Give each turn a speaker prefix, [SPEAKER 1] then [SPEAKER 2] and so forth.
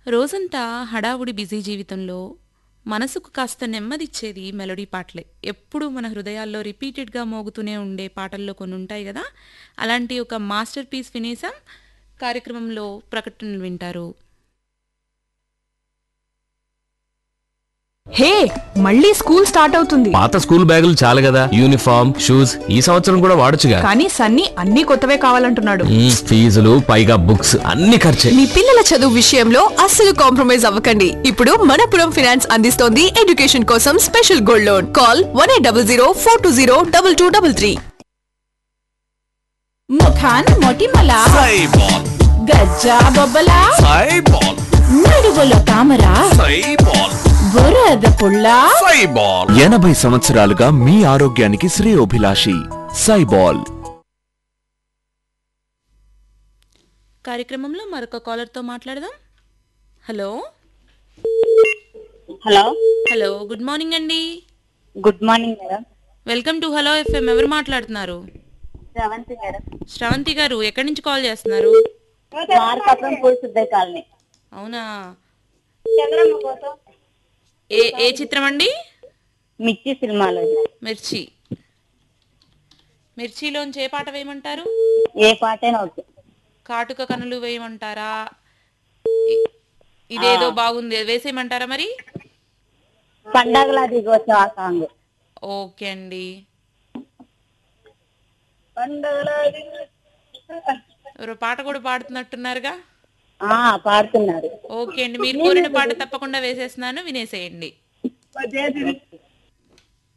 [SPEAKER 1] రోజంతా హడావుడి బిజీ జీవితంలో మనసుకు కాస్త నెమ్మదిచ్చేది మెలోడీ పాటలే ఎప్పుడూ మన హృదయాల్లో రిపీటెడ్గా మోగుతూనే ఉండే పాటల్లో కొన్ని ఉంటాయి కదా అలాంటి ఒక మాస్టర్ పీస్ వినేసాం కార్యక్రమంలో ప్రకటనలు వింటారు
[SPEAKER 2] హే మళ్ళీ స్కూల్ స్టార్ట్ అవుతుంది
[SPEAKER 3] పాత స్కూల్ బ్యాగులు చాలు కదా యూనిఫామ్ షూస్ ఈ సంవత్సరం కూడా వాడొచ్చుగా
[SPEAKER 2] కానీ సన్నీ అన్ని కొత్తవే కావాలంటున్నాడు
[SPEAKER 3] మ్మ్, ఫీజులు పైగా బుక్స్ అన్ని ఖర్చే
[SPEAKER 4] మీ పిల్లల చదువు విషయంలో అస్సలు కాంప్రమైజ్ అవ్వకండి ఇప్పుడు మనపురం ఫైనాన్స్ అందిస్తోంది ఎడ్యుకేషన్ కోసం special gold loan call one eight double zero four two zero double two double three
[SPEAKER 5] ముఖాన్ మొటిమల
[SPEAKER 6] సైబాల్
[SPEAKER 5] గజ్జా బొబ్బల
[SPEAKER 6] సైబాల్
[SPEAKER 5] నడువులో తామర
[SPEAKER 6] సైబాల్
[SPEAKER 5] బురద పుల్ల
[SPEAKER 6] సైబాల్ ఎనభై సంవత్సరాలుగా మీ ఆరోగ్యానికి శ్రేయోభిలాషి సైబాల్
[SPEAKER 1] కార్యక్రమంలో మరొక కాలర్తో మాట్లాడదాం hello
[SPEAKER 7] hello
[SPEAKER 1] hello good morning అండి
[SPEAKER 7] good morning madam
[SPEAKER 1] welcome to hello FM ఎవరు మాట్లాడుతున్నారు
[SPEAKER 7] శ్రవంతి మేడం
[SPEAKER 1] శ్రవంతి గారు ఎక్కడి నుంచి కాల్ చేస్తున్నారు
[SPEAKER 7] మార్కాపురం పూర్తిద్దే కాలనీ
[SPEAKER 1] అవునా
[SPEAKER 7] చంద్రమ్మ కోసం
[SPEAKER 1] ఏ ఏ చిత్రం అండి
[SPEAKER 7] మిర్చి సినిమాలో
[SPEAKER 1] మిర్చి మిర్చిలోంచి ఏ పాట వేయమంటారు
[SPEAKER 7] ఏ పాటైనా ఓకే
[SPEAKER 1] కాటుక కనులు వేయమంటారా ఇ- ఇదేదో బాగుంది అది వేసేయమంటారా మరి
[SPEAKER 7] పండగలా దిగొచ్చు ఆ సాంగ్
[SPEAKER 1] ఓకే అండి
[SPEAKER 7] పండగలా
[SPEAKER 1] ఎవరో పాట కూడా పాడుతున్నట్టున్నారుగా
[SPEAKER 7] ఆ పాడుతున్నారు
[SPEAKER 1] ఓకే అండి మీరు కోరిన పాట తప్పకుండా వేసేస్తున్నాను వినేసేయండి